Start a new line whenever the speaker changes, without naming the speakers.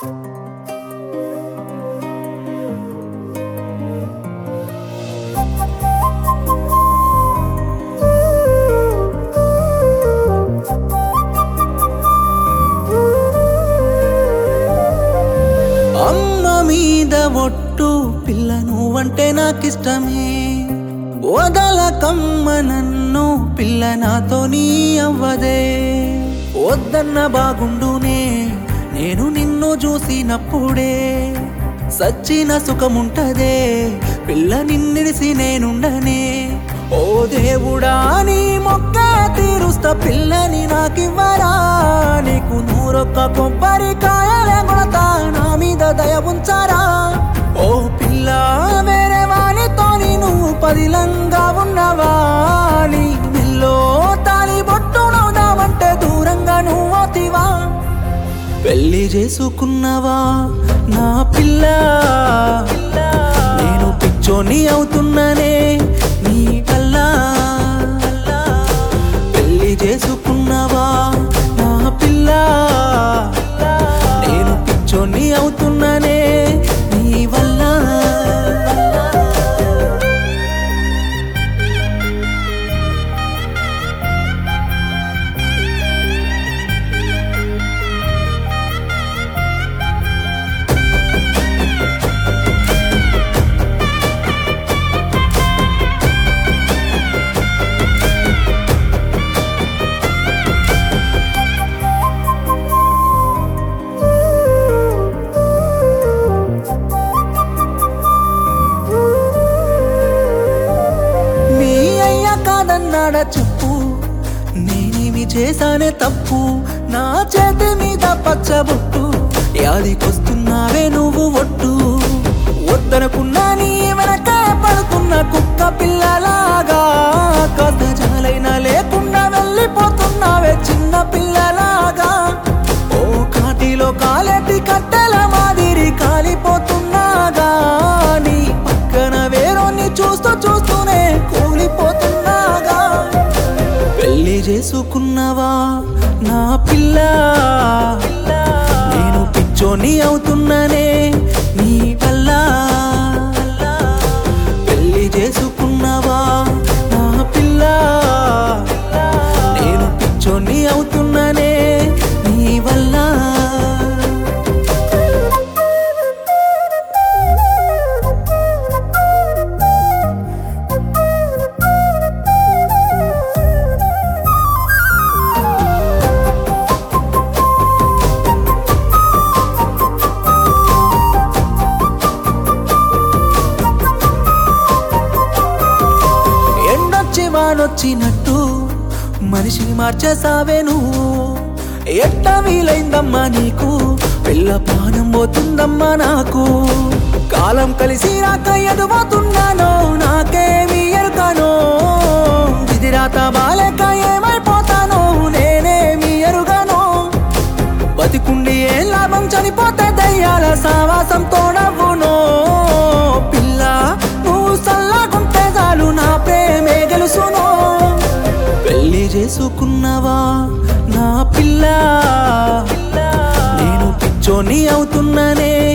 అమ్మ మీద ఒట్టు పిల్ల నువ్వంటే నాకిష్టమే వదలకమ్మ నన్ను పిల్ల నాతో నీ అవ్వదే వద్దన్న బాగుండునే నేను నిన్ను చూసినప్పుడే సచ్చిన సుఖముంటదే పిల్ల నిన్నిడిసి నేనుండనే ఓ దేవుడా నీ మొక్క తీరుస్తా పిల్లని నాకివ్వరా నీకు నూరొక్క కొబ్బరికాయలే కొడతా నా మీద దయ ఉంచారా ఓ పిల్ల వేరే వానితోని నువ్వు పదిలంగా ఉన్నవా నీ నిల్లో తాలి బొట్టు నవ్వుదామంటే దూరంగా నువ్వోతివా పెళ్లి చేసుకున్నవా నా పిల్ల నేను పిచ్చోని అవుతున్ననే నీ వల్ల పెళ్లి చేసుకున్నవా నా పిల్ల నేను పిచ్చోని అవుతున్ననే నీ వల్ల మీ అయ్య కాదన్నాడా చెప్పు నేనేమి చేశానే తప్పు నా చేతి మీద పచ్చబొట్టు యాదికొస్తున్నావే నువ్వు ఒట్టు వద్దనుకున్నా నీ వెనక పడుకున్న కుక్క పిల్లలాగా కాస్త జాలైనా లేకుండా వెళ్ళిపోతున్నావే చిన్న పిల్లలాగా ఓ కాటిలో కాలెట్టి కట్టెల మాదిరి కాలిపోతున్నాగా నీ పక్కన వేరోని చూస్తూ చూస్తూనే కూలిపోతున్నాగా పెళ్లి చేసుకున్నవా నా పిల్ల నేను పిచ్చోని అవుతున్ననే నీ వల్ల పెళ్లి చేసుకున్నవా నా పిల్ల నేను పిచ్చోని అవుతున్ననే నీ వల్ల ఎండొచ్చి వానొచ్చినట్టు మనిషిని మార్చేసావే నువ్వు ఎట్ట వీలైందమ్మా నీకు పిల్ల పానం పోతుందమ్మా నాకు కాలం కలిసి రాక ఎదుగుతున్నానో నాకేమి ఎరుకనో విధిరాత బాలేక ఏమైపోతానో నేనేమి ఎరుగనో బతికుండి ఏం లాభం చనిపోతే దయ్యాల సావాసంతో నవ్వునో పిల్ల నువ్వు సల్లాగుంటే చాలు నా ప్రేమే గెలుసునో పెళ్లి చేసుకున్నవా నా పిల్ల నేను పిచ్చోని అవుతున్ననే